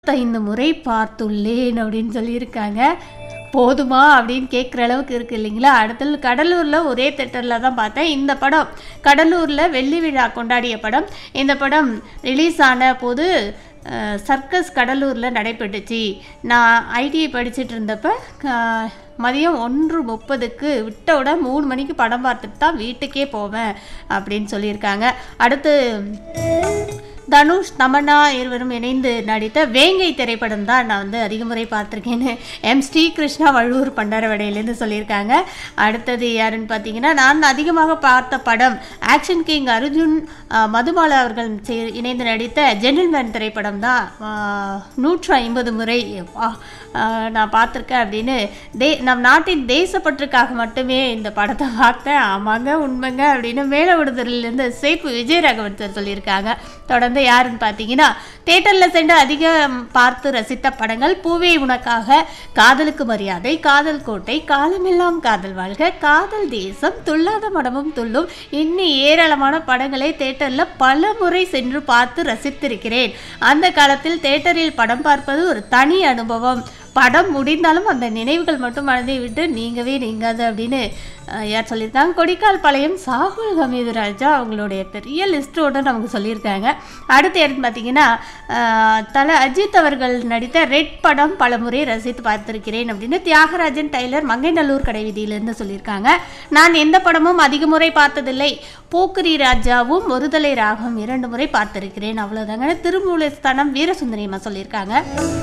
ஐந்து முறை பார்த்துள்ளேன் அப்படின்னு சொல்லியிருக்காங்க போதுமா அப்படின்னு கேட்குற அளவுக்கு இருக்குது இல்லைங்களா அடுத்தது கடலூரில் ஒரே தேட்டரில் தான் பார்த்தேன் இந்த படம் கடலூரில் வெள்ளி விழா கொண்டாடிய படம் இந்த படம் ரிலீஸ் ஆன போது அஹ், சர்க்கஸ் கடலூரில் நடைபெற்றுச்சு நான் ஐடிஐ படிச்சுட்டு இருந்தப்ப அஹ், மதியம் ஒன்று முப்பதுக்கு விட்டவுட மூணு மணிக்கு படம் பார்த்துட்டு தான் வீட்டுக்கே போவேன் அப்படின்னு சொல்லியிருக்காங்க அடுத்து தனுஷ் தமன்னா இருவரும் இணைந்து நடித்த வேங்கை திரைப்படம் தான் நான் வந்து அதிக முறை பார்த்துருக்கேன்னு எம் ஸ்ரீகிருஷ்ணா வள்ளூர் பண்டாரவடையிலேருந்து சொல்லியிருக்காங்க அடுத்தது யாருன்னு பார்த்தீங்கன்னா நான் அதிகமாக பார்த்த படம் ஆக்ஷன் கிங் அர்ஜுன் அஹ், மதுபாலா அவர்கள் சே- இணைந்து நடித்த ஜென்டில்மேன் திரைப்படம் தான் நூற்று ஐம்பது முறை வா, அஹ், நான் பார்த்துருக்கேன் அப்படின்னு தே நம் நாட்டின் தேசப்பற்றுக்காக மட்டுமே இந்த படத்தை பார்த்தேன் ஆமாங்க உண்மைங்க அப்படின்னு மேல விடுதலிருந்து சேப்பு விஜயராகவன் சார் சொல்லியிருக்காங்க தொடர்ந்து யாருன்னு பார்த்தீங்கன்னா தேட்டரில் சென்று அதிகம் பார்த்து ரசித்த படங்கள் பூவே உனக்காக காதலுக்கு மரியாதை காதல் கோட்டை காலமெல்லாம் காதல் வாழ்க காதல் தேசம் துள்ளாத மனமும் துள்ளும் இன்னும் ஏராளமான படங்களை தேட்டரில் பல முறை சென்று பார்த்து ரசித்திருக்கிறேன் அந்த காலத்தில் தேட்டரில் படம் பார்ப்பது ஒரு தனி அனுபவம் படம் முடிந்தாலும் அந்த நினைவுகள் மட்டும் மனதை விட்டு நீங்கவே நீங்காது அப்படின்னு அஹ், யார் சொல்லியிருக்காங்க கொடிக்கால் பாளையம் சாகுல் ஹமீது ராஜா அவங்களுடைய பெரிய லிஸ்ட்டோட நமக்கு சொல்லியிருக்காங்க அடுத்து யாருன்னு பார்த்தீங்கன்னா அஹ், தல அஜித் அவர்கள் நடித்த ரெட் படம் பல முறை ரசித்து பார்த்திருக்கிறேன் அப்படின்னு தியாகராஜன் டைலர் மங்கைநல்லூர் கடை வீதியிலிருந்து சொல்லியிருக்காங்க நான் எந்த படமும் அதிக முறை பார்த்ததில்லை போக்கிரி ராஜாவும் ஒருதலை ராகம் இரண்டு முறை பார்த்திருக்கிறேன் அவ்வளோதாங்க திருமூலஸ்தானம் வீரசுந்தரியம்மா சொல்லியிருக்காங்க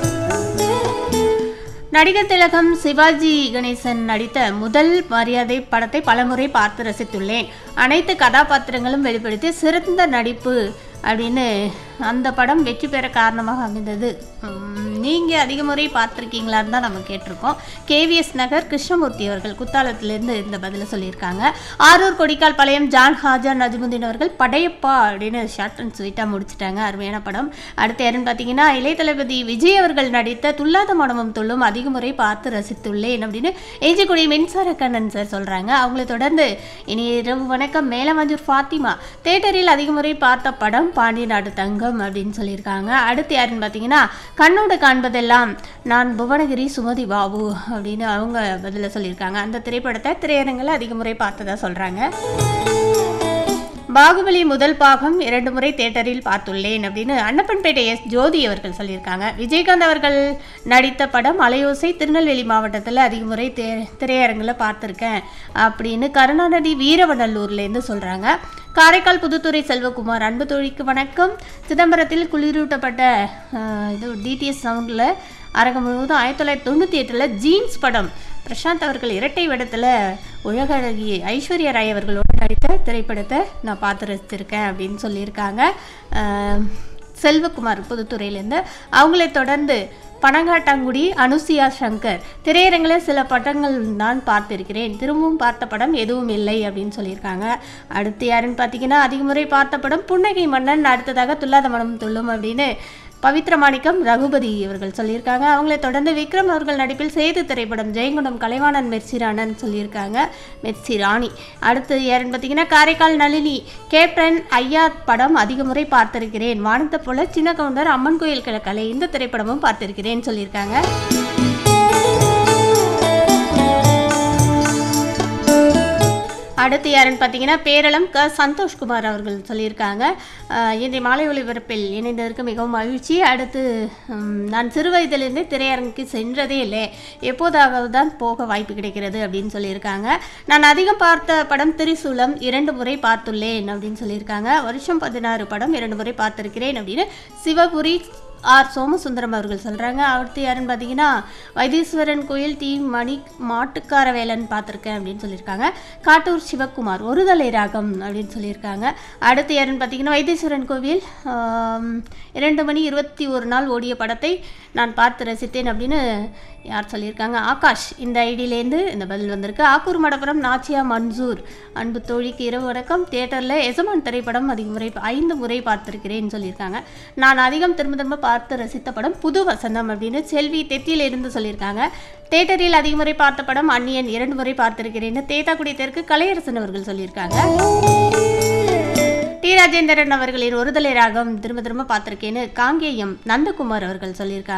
நடிகர் திலகம் சிவாஜி கணேசன் நடித்த முதல் மரியாதை படத்தை பலமுறை பார்த்து ரசித்துள்ளேன் அனைத்து கதாபாத்திரங்களும் வெளிப்படுத்தி சிறந்த நடிப்பு அப்படின்னு அந்த படம் வெற்றி பெற காரணமாக அமைந்தது நீங்கள் அதிக முறை பார்த்துருக்கீங்களான்னு தான் நம்ம கேட்டிருக்கோம் கேவிஎஸ் நகர் கிருஷ்ணமூர்த்தி அவர்கள் குத்தாலத்திலேருந்து இந்த பதிலை சொல்லியிருக்காங்க ஆரூர் கொடிக்கால் பாளையம் ஜான் ஹாஜா நஜ்முதீன் அவர்கள் படையப்பா அப்படின்னு ஷார்ட் அண்ட் ஸ்வீட்டாக முடிச்சிட்டாங்க அருமையான படம் அடுத்து யாருன்னு பார்த்தீங்கன்னா இளைய தளபதி விஜய் அவர்கள் நடித்த துல்லாத மனமும் துள்ளும் அதிக முறை பார்த்து ரசித்துள்ளேன் அப்படின்னு ஏஜிக்குடி மின்சார கண்ணன் சார் சொல்கிறாங்க அவங்களை தொடர்ந்து இனி இரவு வணக்கம் மேலமஞ்சூர் ஃபாத்திமா தேட்டரில் அதிக முறை பார்த்த படம் பாண்டிய நாடு தங்கம் அப்படின்னு சொல்லியிருக்காங்க அடுத்து யாருன்னு பார்த்தீங்கன்னா கண்ணோடு காண்பதெல்லாம் நான் புவனகிரி சுமதி பாபு அப்படின்னு அவங்க பதில சொல்லியிருக்காங்க அந்த திரைப்படத்தை திரையரங்கில் அதிக முறை பார்த்ததா சொல்கிறாங்க பாகுபலி முதல் பாகம் இரண்டு முறை தேட்டரில் பார்த்துள்ளேன் அப்படின்னு அன்னப்பன்பேட்டை எஸ் ஜோதி அவர்கள் சொல்லியிருக்காங்க விஜயகாந்த் அவர்கள் நடித்த படம் அலையோசை திருநெல்வேலி மாவட்டத்தில் அதிக முறை தே திரையரங்கில் பார்த்துருக்கேன் அப்படின்னு கருணாநிதி வீரவநல்லூர்லேருந்து சொல்கிறாங்க காரைக்கால் புதுத்துறை செல்வகுமார் அன்பு தோழிக்கு வணக்கம் சிதம்பரத்தில் குளிரூட்டப்பட்ட அஹ், இது டிடிஎஸ் சவுண்டில் அரங்கம் முழுவதும் ஆயிரத்தி தொள்ளாயிரத்தி தொண்ணூற்றி எட்டில் ஜீன்ஸ் படம் பிரசாந்த் அவர்கள் இரட்டை வேடத்தில் உலக அழகி ஐஸ்வர்யா ராய் அவர்களோடு நடித்த திரைப்படத்தை நான் பார்த்து ரசித்திருக்கேன் அப்படின்னு சொல்லியிருக்காங்க அஹ், செல்வகுமார் புதுத்துறையிலேருந்து அவங்களை தொடர்ந்து பனங்காட்டாங்குடி அனுசியா சங்கர் திரையரங்கில் சில படங்கள் நான் பார்த்திருக்கிறேன் திரும்பவும் பார்த்த படம் எதுவும் இல்லை அப்படின்னு சொல்லியிருக்காங்க அடுத்து யாருன்னு பார்த்தீங்கன்னா அதிக முறை பார்த்த படம் புன்னகை மன்னன் அடுத்ததாக துல்லாத மனம் துள்ளும் அப்படின்னு பவித்ர மாணிக்கம் ரகுபதி அவர்கள் சொல்லியிருக்காங்க அவங்களை தொடர்ந்து விக்ரம் அவர்கள் நடிப்பில் சேது திரைப்படம் ஜெயங்குண்டம் கலைவாணன் மெர்சிராணன் சொல்லியிருக்காங்க மெர்சி ராணி அடுத்து யாருன்னு பார்த்தீங்கன்னா காரைக்கால் நளினி கேப்டன் ஐயா படம் அதிக முறை பார்த்திருக்கிறேன் வானத்தை போல சின்ன கவுண்டர் அம்மன் கோயில் கிழக்கலை இந்த திரைப்படமும் பார்த்திருக்கிறேன்னு சொல்லியிருக்காங்க அடுத்து யாருன்னு பார்த்தீங்கன்னா பேரளம் க சந்தோஷ்குமார் அவர்கள் சொல்லியிருக்காங்க அஹ், இன்றைய மாலை ஒளிபரப்பில் இணைந்ததற்கு மிகவும் மகிழ்ச்சி அடுத்து ம், நான் சிறு வயதிலிருந்தே திரையரங்குக்கு சென்றதே இல்லை எப்போதாவது தான் போக வாய்ப்பு கிடைக்கிறது அப்படின்னு சொல்லியிருக்காங்க நான் அதிகம் பார்த்த படம் திரிசூலம் இரண்டு முறை பார்த்துள்ளேன் அப்படின்னு சொல்லியிருக்காங்க வருஷம் பதினாறு படம் இரண்டு முறை பார்த்திருக்கிறேன் அப்படின்னு சிவபுரி ஆர் சோமசுந்தரம் அவர்கள் சொல்கிறாங்க அடுத்து யாருன்னு பார்த்தீங்கன்னா வைத்தீஸ்வரன் கோயில் டி மணி மாட்டுக்கார வேலன் பார்த்துருக்கேன் அப்படின்னு சொல்லியிருக்காங்க காட்டூர் சிவக்குமார் ஒருதலை ராகம் அப்படின்னு சொல்லியிருக்காங்க அடுத்து யாருன்னு பார்த்தீங்கன்னா வைத்தீஸ்வரன் கோவில் ஆம், இரண்டு மணி இருபத்தி ஒரு நாள் ஓடிய படத்தை நான் பார்த்து ரசித்தேன் அப்படின்னு யார் சொல்லியிருக்காங்க ஆகாஷ் இந்த ஐடியிலேருந்து இந்த பதில் வந்திருக்கு ஆக்கூர் மடப்புரம் நாச்சியா மன்சூர் அன்பு தோழிக்கு இரவு வணக்கம் தியேட்டரில் எசமான் திரைப்படம் அதிக முறை ஐந்து முறை பார்த்திருக்கிறேன்னு சொல்லியிருக்காங்க நான் அதிகம் திரும்ப திரும்ப பார்த்து ரசித்த படம் புது வசந்தம் அப்படின்னு செல்வி தெத்தியில இருந்து சொல்லியிருக்காங்க தியேட்டரில் அதிக முறை பார்த்த படம் அந்நியன் இரண்டு முறை பார்த்திருக்கிறேன்னு தேத்தாக்குடி தெற்கு கலையரசன் அவர்கள் சொல்லியிருக்காங்க டி டி ராஜேந்திரன் அவர்களின் ஒருதலை ராகம் திரும்ப திரும்ப பார்த்துருக்கேன்னு காங்கேயம் நந்தகுமார் அவர்கள் சொல்லியிருக்காங்க